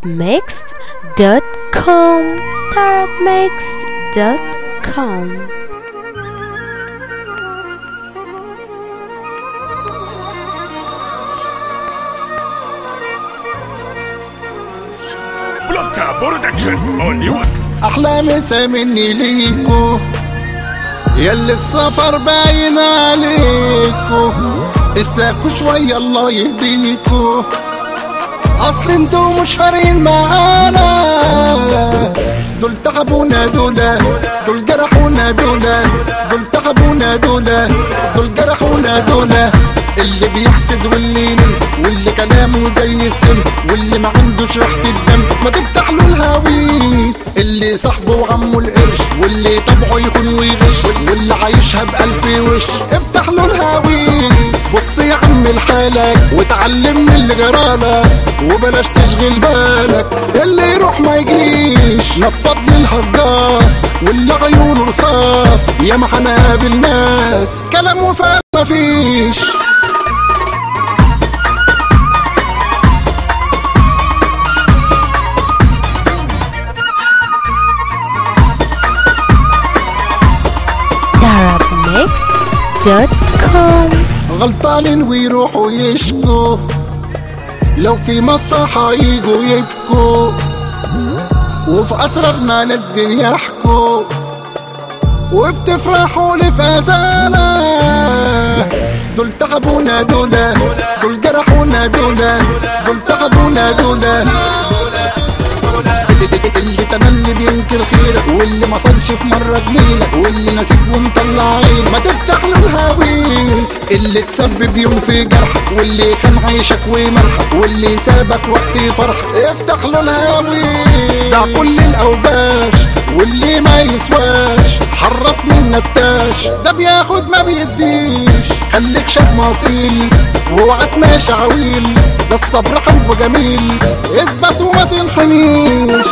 tarabmixed.com tarabmixed.com بلوكا برودكشن اونلي وان احلى مسا مني ليكو يلي السفر باين عليكو استاكوا شوية الله يهديكو اصل انتو مش فارقين معانا دول تعبونا دولا دول جرحونا دولا دول تعبونا دولا دول جرحونا دولا اللي بيحسد واللي ينم واللي كلامه زي السم واللي ما عندوش ريحة الدم ما تفتح له الهويس اللي صاحبه وعمه القرش واللي طبعه يخون ويغش واللي عايشها بألف وش افتح له الهويس بص يا عم لحالك وتعلم من اللي جرالك وبلاش تشغل بالك اللي يروح ما يجيش نفض للهجاص واللي عيونه رصاص يا ما هنقابل ناس كلام وفاء مفيش tarabmixed.com غلطانين ويروحوا يشكوا لو في مصلحة يجوا يبكوا وفي أسرارنا نازلين يحكوا وبتفرحوا لي في أذانا دول تعبونا دولا دول جرحونا دولا دول تعبونا دولا اللي تملي بينكر خيرك واللي ما صنش في مرة جميلك واللي نسيت ومطلع عين ما تفتح له الهويس اللي تسبب يوم في جرحك واللي خان عيشك وملحك واللي سابك وقت فرحك افتح له الهويس ده كل الاوباش واللي ما يسواش حرص من نتاش ده بياخد ما بيديش خليك شاب اصيل واوعى ماشي عويل ده الصبر حلو جميل اثبت وما تنحنيش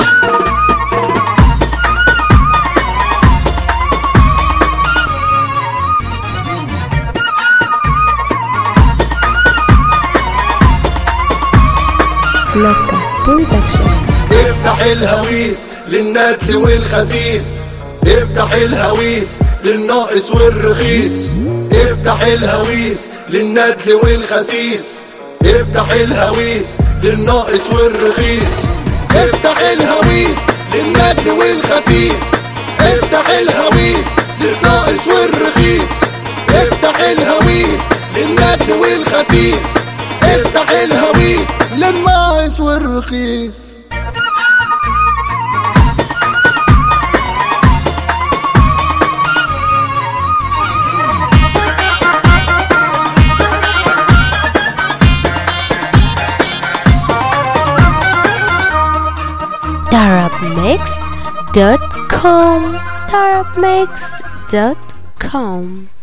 Blocka Production افتح الهويس للندل والخسيس افتح الهويس للناقص والرخيص افتح الهويس للندل والخسيس افتح الهويس للناقص والرخيص افتح الهويس للندل والخسيس افتح الهويس للناقص والرخيص افتح الهويس للندل والخسيس افتح الهويس للناقص والرخيص tarabmixed.com tarabmixed.com